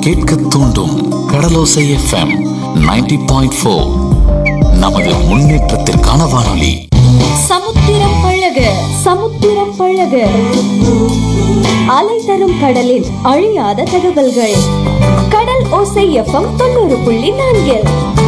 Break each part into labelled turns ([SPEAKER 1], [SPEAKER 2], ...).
[SPEAKER 1] கேட்க தூண்டும் கடலோசை FM 90.4 point four நமது முன்னேற்றத்திற்கான வானொலி
[SPEAKER 2] சமுத்திரம் பழக சமுத்திரம் பழக அலை தரும் கடலில் அழியாத தகவல்கள் கடல் ஓசை எஃப்எம் தொண்ணூறு புள்ளி நான்கில்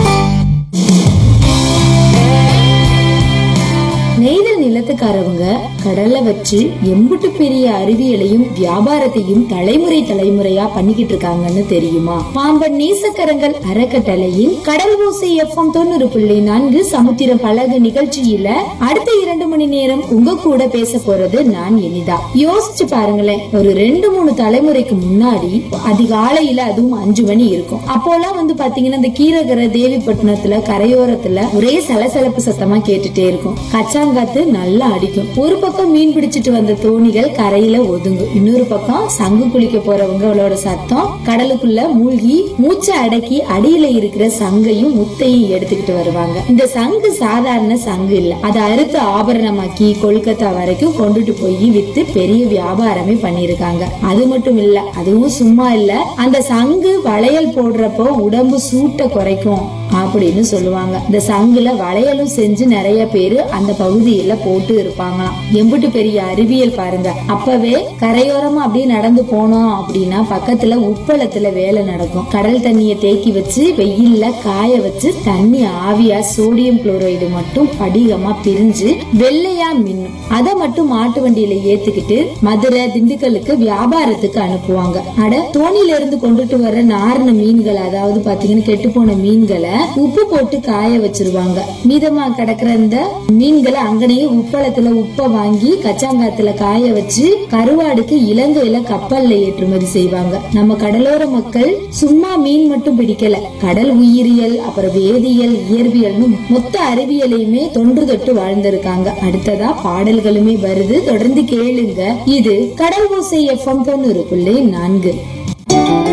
[SPEAKER 3] நெய்தல் நிலத்துக்காரவங்க கடல்ல வச்சு எம்புட்டு பெரிய அறிவியலையும் வியாபாரத்தையும் தலைமுறை தலைமுறையா பண்ணிக்கிட்டு இருக்காங்கன்னு தெரியுமா பாம்பன் நேசக்கரங்கள் அறக்கட்டளையின் கடல் ஓசை எஃப்எம் தொண்ணூறு புள்ளி நான்கு சமுத்திரம் பழகு நிகழ்ச்சியில அடுத்த இரண்டு மணி நேரம் உங்க கூட பேச போறது நான் இனிதா யோசிச்சு பாருங்களேன் ஒரு ரெண்டு மூணு தலைமுறைக்கு முன்னாடி அதிகாலையில அதுவும் அஞ்சு மணி இருக்கும் அப்போலாம் வந்து பாத்தீங்கன்னா இந்த கீரகரை தேவிப்பட்டினத்துல கரையோரத்துல ஒரே சலசலப்பு சத்தமா கேட்டுட்டே இருக்கும் கச்சாங்காத்து நல்லா அடிக்கும் ஒரு பக்கம் மீன் பிடிச்சிட்டு வந்த தோணிகள் கரையில ஒதுங்கும் இன்னொரு பக்கம் சங்கு குளிக்க போறவங்களோட சத்தம் கடலுக்குள்ள மூழ்கி மூச்சை அடக்கி அடியில இருக்கிற சங்கையும் முத்தையும் எடுத்துக்கிட்டு வருவாங்க இந்த சங்கு சாதாரண சங்கு இல்ல அதை அறுத்து ஆபரணமாக்கி கொல்கத்தா வரைக்கும் கொண்டுட்டு போய் வித்து பெரிய வியாபாரமே பண்ணிருக்காங்க அது மட்டும் இல்ல அதுவும் சும்மா இல்ல அந்த சங்கு வளையல் போடுறப்போ உடம்பு சூட்டை குறைக்கும் அப்படின்னு சொல்லுவாங்க இந்த சங்குல வளையலும் செஞ்சு நிறைய பேரு அந்த பகுதியில போட்டு இருப்பாங்களாம் எம்புட்டு பெரிய அறிவியல் பாருங்க அப்பவே கரையோரமா அப்படியே நடந்து போனோம் அப்படின்னா பக்கத்துல உப்பளத்துல வேலை நடக்கும் கடல் தண்ணிய தேக்கி வச்சு வெயில்ல காய வச்சு தண்ணி ஆவியா சோடியம் குளோரைடு மட்டும் படிகமா பிரிஞ்சு வெள்ளையா மின்னும் அதை மட்டும் மாட்டு வண்டியில ஏத்துக்கிட்டு மதுரை திண்டுக்கலுக்கு வியாபாரத்துக்கு அனுப்புவாங்க அட தோணில இருந்து கொண்டுட்டு வர்ற நாரண மீன்கள் அதாவது பாத்தீங்கன்னா கெட்டு போன மீன்களை உப்பு போட்டு காய வச்சிருவாங்க மீதமா கிடக்குற இந்த மீன்களை அங்கனையே உப்பளத்துல உப்ப வாங்கி கச்சாங்காத்துல காய வச்சு கருவாடுக்கு இலங்கையில கப்பல்ல ஏற்றுமதி செய்வாங்க நம்ம கடலோர மக்கள் சும்மா மீன் மட்டும் பிடிக்கல கடல் உயிரியல் அப்புறம் வேதியியல் இயற்பியல்னு மொத்த அறிவியலையுமே தொன்று தொட்டு வாழ்ந்திருக்காங்க அடுத்ததா பாடல்களுமே வருது தொடர்ந்து கேளுங்க இது கடல் ஓசை எஃப்எம் தொண்ணூறு புள்ளி நான்கு